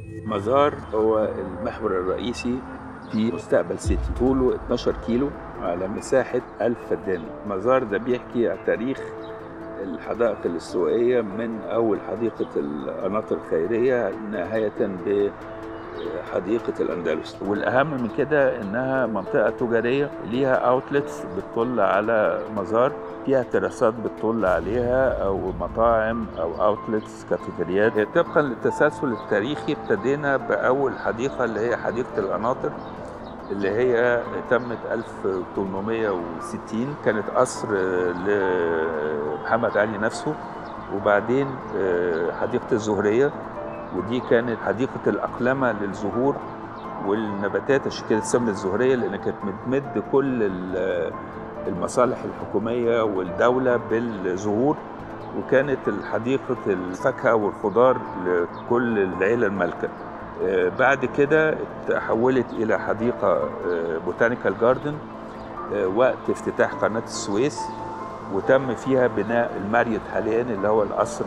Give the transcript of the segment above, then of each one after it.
مزار هو المحور الرئيسي في مستقبل سيتي طوله 12 كيلو على مساحة 1000 فدان المزار ده بيحكي عن تاريخ الحدائق الاستوائية من أول حديقة القناطر الخيرية نهاية بحديقة الأندلس والأهم من كده إنها منطقة تجارية ليها أوتلتس بتطل على مزار فيها تراسات بتطل عليها أو مطاعم أو أوتلتس كافيتريات طبقا للتسلسل التاريخي ابتدينا بأول حديقة اللي هي حديقة القناطر اللي هي تمت 1860 كانت قصر لمحمد علي نفسه وبعدين حديقة الزهرية ودي كانت حديقة الأقلمة للزهور والنباتات عشان كده اتسمت الزهرية لأن كانت بتمد كل المصالح الحكومية والدولة بالزهور وكانت حديقة الفاكهة والخضار لكل العيلة المالكة بعد كده تحولت إلى حديقة بوتانيكال جاردن وقت افتتاح قناة السويس وتم فيها بناء الماريوت حاليا اللي هو القصر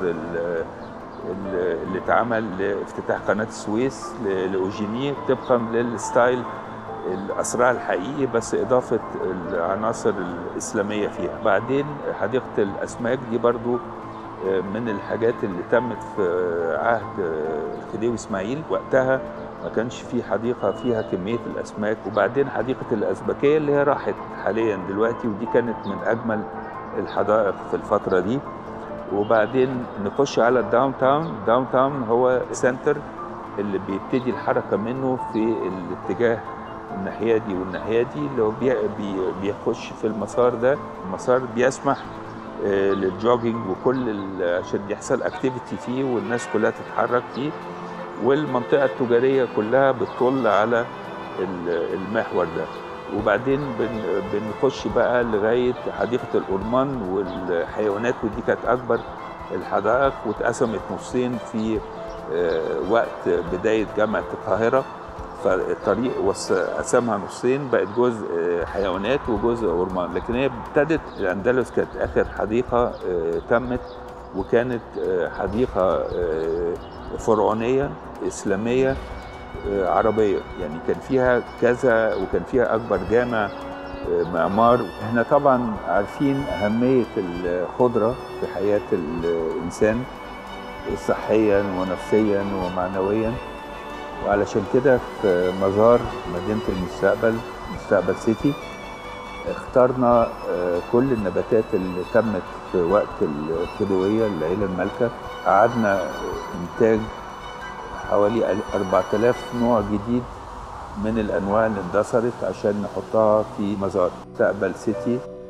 اللي اتعمل لافتتاح قناة السويس لأوجيني طبقا للستايل الأسرع الحقيقي بس إضافة العناصر الإسلامية فيها بعدين حديقة الأسماك دي برضو من الحاجات اللي تمت في عهد الخديوي اسماعيل وقتها ما كانش في حديقه فيها كميه الاسماك وبعدين حديقه الازبكيه اللي هي راحت حاليا دلوقتي ودي كانت من اجمل الحدائق في الفتره دي وبعدين نخش على الداون تاون داون تاون هو سنتر اللي بيبتدي الحركه منه في الاتجاه الناحيه دي والناحيه دي اللي هو بيخش في المسار ده المسار بيسمح للجوجينج وكل عشان يحصل اكتيفيتي فيه والناس كلها تتحرك فيه والمنطقه التجاريه كلها بتطل على المحور ده وبعدين بنخش بقى لغايه حديقه الأورمان والحيوانات ودي كانت اكبر الحدائق واتقسمت نصين في وقت بدايه جامعه القاهره فالطريق قسمها نصين بقت جزء حيوانات وجزء أورمان لكن هي ابتدت الأندلس كانت آخر حديقة تمت وكانت حديقة فرعونية إسلامية عربية يعني كان فيها كذا وكان فيها أكبر جامع معمار احنا طبعا عارفين أهمية الخضرة في حياة الإنسان صحيا ونفسيا ومعنويا وعلشان كده في مزار مدينة المستقبل مستقبل سيتي اخترنا كل النباتات اللي تمت في وقت الخديوية العيلة المالكة قعدنا إنتاج حوالي 4000 نوع جديد من الأنواع اللي اندثرت عشان نحطها في مزار مستقبل سيتي